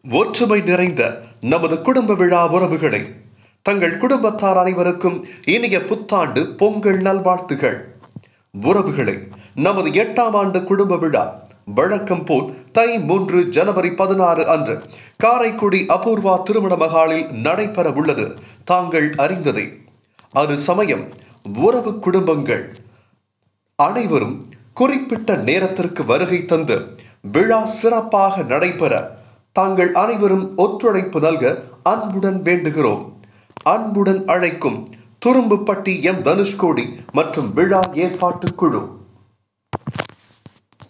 ஒற்றுமை நிறைந்த நமது குடும்ப விழா உறவுகளை தங்கள் குடும்பத்தார் அனைவருக்கும் இனிய புத்தாண்டு பொங்கல் நல்வாழ்த்துகள் உறவுகளை நமது எட்டாம் ஆண்டு குடும்ப விழா வழக்கம் போல் தை மூன்று ஜனவரி பதினாறு அன்று காரைக்குடி அபூர்வா திருமண மகாலில் நடைபெற உள்ளது தாங்கள் அறிந்ததே அது சமயம் உறவு குடும்பங்கள் அனைவரும் குறிப்பிட்ட நேரத்திற்கு வருகை தந்து விழா சிறப்பாக நடைபெற தாங்கள் அனைவரும் ஒத்துழைப்பு நல்க அன்புடன் வேண்டுகிறோம் அன்புடன் அழைக்கும் துரும்புப்பட்டி எம் தனுஷ்கோடி மற்றும் விழா ஏற்பாட்டு குழு